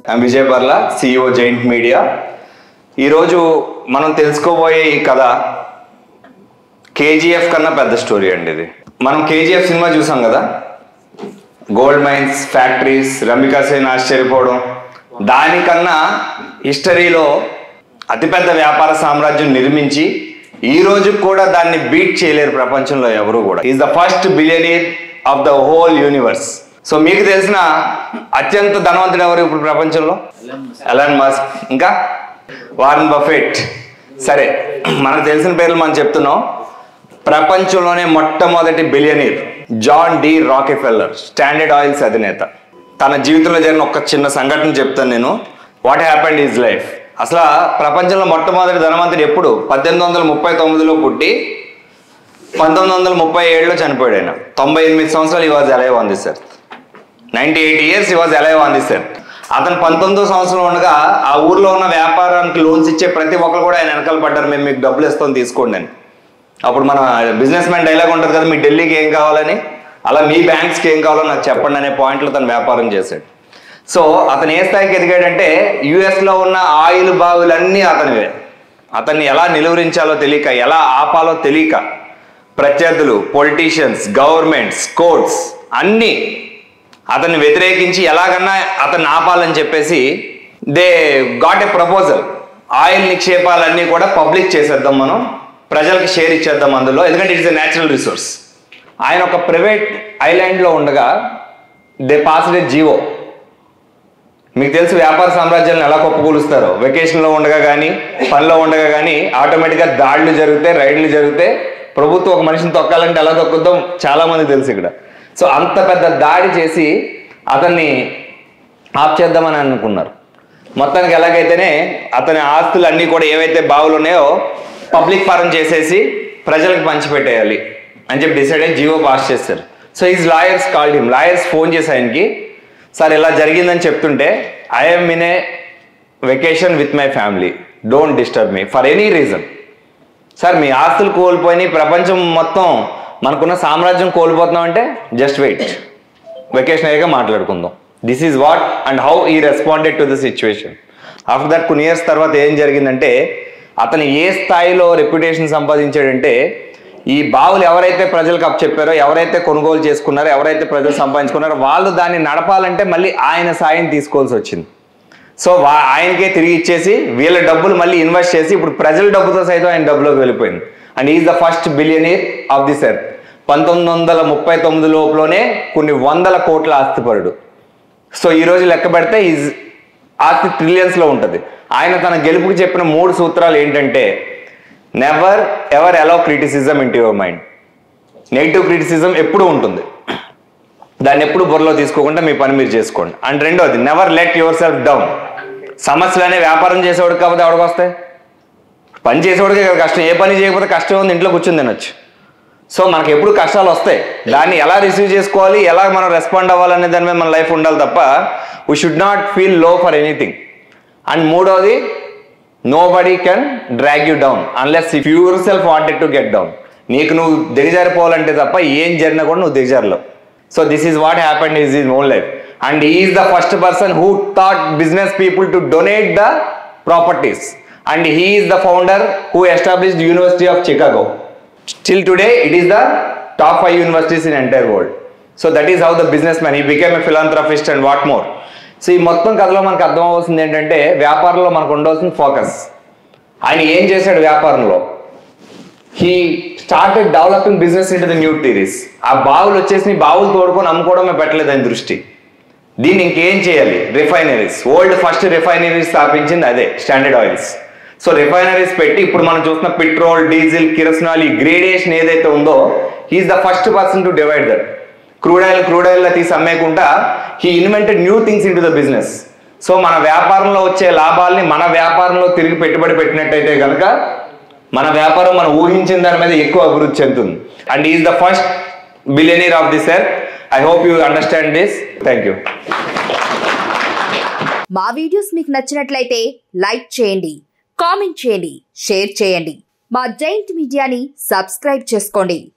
I'm Vijay పర్ల CEO giant media ఈరోజు మనం తెలుసుకోబోయే ఈ కథ కేజీఎఫ్ కన్నా పెద్ద స్టోరీ అండి ఇది మనం కేజీఎఫ్ సినిమా చూసాం కదా గోల్డ్ మైన్స్ ఫ్యాక్టరీస్ రమికా సేన్ ఆశ్చర్యపోవడం దానికన్నా హిస్టరీలో అతిపెద్ద వ్యాపార సామ్రాజ్యం నిర్మించి ఈ రోజు కూడా దాన్ని బీట్ చేయలేరు ప్రపంచంలో ఎవరు కూడా is the first billionaire of the whole universe so మీకు తెలిసిన అత్యంత ధనవంతుడు ఎవరు ఇప్పుడు ప్రపంచంలో ఎలాన్ మస్క్ ఇంకా వారన్ బఫెట్ సరే మనకు తెలిసిన పేర్లు మనం చెప్తున్నాం ప్రపంచంలోనే మొట్టమొదటి billionaire John D Rockefeller Standard Oils అధినేత తన జీవితంలో జరిగిన ఒక చిన్న సంఘటన చెప్తాను నేను వాట్ హ్యాపెండ్ ఈజ్ లైఫ్ అసలు ప్రపంచంలో మొట్టమొదటి ధనవంతుడు ఎప్పుడు పద్దెనిమిది వందల ముప్పై తొమ్మిదిలో పుట్టి పంతొమ్మిది వందల ముప్పై ఏడులో చనిపోయాడు ఆయన తొంభై ఎనిమిది సంవత్సరాలు he was alive on this sir ninety eight years he was alive on this sir అతను పంతొమ్మిదో సంవత్సరం ఉండగా ఆ ఊర్లో ఉన్న వ్యాపారానికి లోన్స్ ఇచ్చే ప్రతి ఒక్కరు కూడా ఆయన వెనకాల పడ్డారు మేము మీకు డబ్బులు ఇస్తాం తీసుకోండి అని అప్పుడు మన బిజినెస్ మ్యాన్ డైలాగ్ ఉంటుంది కదా మీ ఢిల్లీకి ఏం కావాలని అలా మీ బ్యాంక్స్కి ఏం కావాలో నాకు చెప్పండి అనే పాయింట్లో తను వ్యాపారం చేశాడు సో అతను ఏ స్థాయికి ఎదిగాడంటే యుఎస్లో ఉన్న ఆయిల్ బావులన్నీ అతనివే అతన్ని ఎలా నిలువరించాలో తెలియక ఎలా ఆపాలో తెలియక ప్రత్యర్థులు పొలిటీషియన్స్ గవర్నమెంట్స్ కోర్ట్స్ అన్నీ అతన్ని వ్యతిరేకించి ఎలాగన్నా అతన్ని ఆపాలని చెప్పేసి they got a proposal oil నిక్షేపాలన్నీ కూడా పబ్లిక్ చేసేద్దాం మనం ప్రజలకు షేర్ ఇచ్చేద్దాం అందులో ఎందుకంటే ఇట్స్ ఎ న్యాచురల్ రిసోర్స్ ఆయన ఒక ప్రైవేట్ ఐలాండ్లో ఉండగా దే పాస్డ్ ఏ జీవో మీకు తెలుసు వ్యాపార సామ్రాజ్యాలను ఎలా కుప్పకూలుస్తారో వెకేషన్లో ఉండగా కానీ పనిలో ఉండగా కానీ ఆటోమేటిక్గా దాడులు జరిగితే రైడ్లు జరిగితే ప్రభుత్వం ఒక మనిషిని తొక్కాలంటే ఎలా తొక్కుద్దో చాలా మంది తెలుసు ఇక్కడ సో అంత పెద్ద దాడి చేసి అతన్ని ఆప్ చేద్దామని అనుకున్నారు మొత్తానికి ఎలాగైతేనే అతని ఆస్తులు అన్నీ కూడా ఏవైతే బావులు ఉన్నాయో పబ్లిక్ పరం చేసేసి ప్రజలకు పంచిపెట్టేయాలి అని చెప్పి డిసైడ్ అయ్యి జీవో పాస్ చేస్తారు so his lawyers called him lawyers phone చేసి ఆయనకి సార్ ఇలా జరిగిందని చెప్తుంటే I'm in a vacation with my family don't disturb me for any reason sir మీ ఆస్తులు కోల్పోయి ప్రపంచం మొత్తం మనకున్న సామ్రాజ్యం కోల్పోతున్నాం అంటే జస్ట్ వెయిట్ వెకేషన్ అయ్యాక మాట్లాడుకుందాం this is what and how he responded to the situation after that కొన్ని ఇయర్స్ తర్వాత ఏం జరిగిందంటే అతను ఏ స్థాయిలో రెప్యుటేషన్ సంపాదించాడంటే ఈ బావులు ఎవరైతే ప్రజలకు అప్ చెప్పారో ఎవరైతే కొనుగోలు చేసుకున్నారో ఎవరైతే ప్రజలు సంపాదించుకున్నారో వాళ్ళు దాన్ని నడపాలంటే మళ్ళీ ఆయన సాయం తీసుకోవాల్సి వచ్చింది సో వా ఆయనకే తిరిగి ఇచ్చేసి వీళ్ళ డబ్బులు మళ్ళీ ఇన్వెస్ట్ చేసి ఇప్పుడు ప్రజల డబ్బుతో సైతం ఆయన డబ్బులోకి వెళ్ళిపోయింది and is the first billionaire of this earth పంతొమ్మిది వందల ముప్పై తొమ్మిది లోపలనే కొన్ని వందల కోట్ల ఆస్తిపరుడు సో ఈ రోజు లెక్క పెడితే ఈజ్ ఆస్తి ట్రిలియన్స్లో ఉంటుంది ఆయన తన గెలుపుకి చెప్పిన మూడు సూత్రాలు ఏంటంటే never ever allow criticism into your mind negative criticism ఎప్పుడూ ఉంటుంది దాన్ని ఎప్పుడు బుర్రలో తీసుకోకుండా మీ పని మీరు చేసుకోండి అండ్ రెండోది never let yourself down సమస్యలు అనే వ్యాపారం చేసేవాడికి కాకపోతే ఎవడికి వస్తాయి పని చేసేవాడికి కదా కష్టం ఏ పని చేయకపోతే కష్టం ఉంది ఇంట్లో కూర్చుని తినొచ్చు సో మనకి ఎప్పుడు కష్టాలు వస్తాయి దాన్ని ఎలా రిసీవ్ చేసుకోవాలి ఎలా మనం రెస్పాండ్ అవ్వాలనే దాని మీద మన లైఫ్ ఉండాలి తప్ప we should not feel low for anything and మూడోది nobody can drag you down unless if yourself wanted to get down నీకు నువ్వు దిగజారిపోవాలంటే తప్ప ఏం జరిగినా కూడా నువ్వు దిగజారలేవు so this is what happened is his own life and is the first person who thought business people to donate the properties and he is the founder who established university of Chicago till today it is the top five universities in entire world so that is how the businessman he became a philanthropist and what more so ఈ మొత్తం కథలో మనకు అర్థం అవ్వాల్సింది ఏంటంటే వ్యాపారంలో మనకు ఉండవలసిన ఫోకస్ ఆయన ఏం చేశాడు వ్యాపారంలో he started developing business into the new theories ఆ బావులు వచ్చేసి బావులు తోడుకొని అమ్ముకోవడమే పెట్టలేదు ఆయన దృష్టి దీన్ని ఇంకేం చేయాలి రిఫైనరీస్ వరల్డ్ ఫస్ట్ రిఫైనరీస్ స్థాపించింది అదే స్టాండర్డ్ ఆయిల్స్ సో రిఫైనరీస్ పెట్టి ఇప్పుడు మనం చూస్తున్న పెట్రోల్ డీజిల్ కిరసనాల్ ఈ గ్రేడియేషన్ ఏదైతే ఉందో he is the first person to divide that crude oil crude oil తీసి అమ్మేయకుండా he invented new things into the business so మన వ్యాపారంలో వచ్చే లాభాల్ని మన వ్యాపారంలో తిరిగి పెట్టుబడి పెట్టినట్టయితే కనుక మన వ్యాపారం మనం ఊహించిన దాని మీద ఎక్కువ అభివృద్ధి చెందుతుంది and is the first billionaire of this earth I hope you understand this thank you మా వీడియోస్ మీకు నచ్చినట్లయితే లైక్ చేయండి కామెంట్ చేయండి షేర్ చేయండి మా జైంట్ మీడియాని సబ్స్క్రైబ్ చేసుకోండి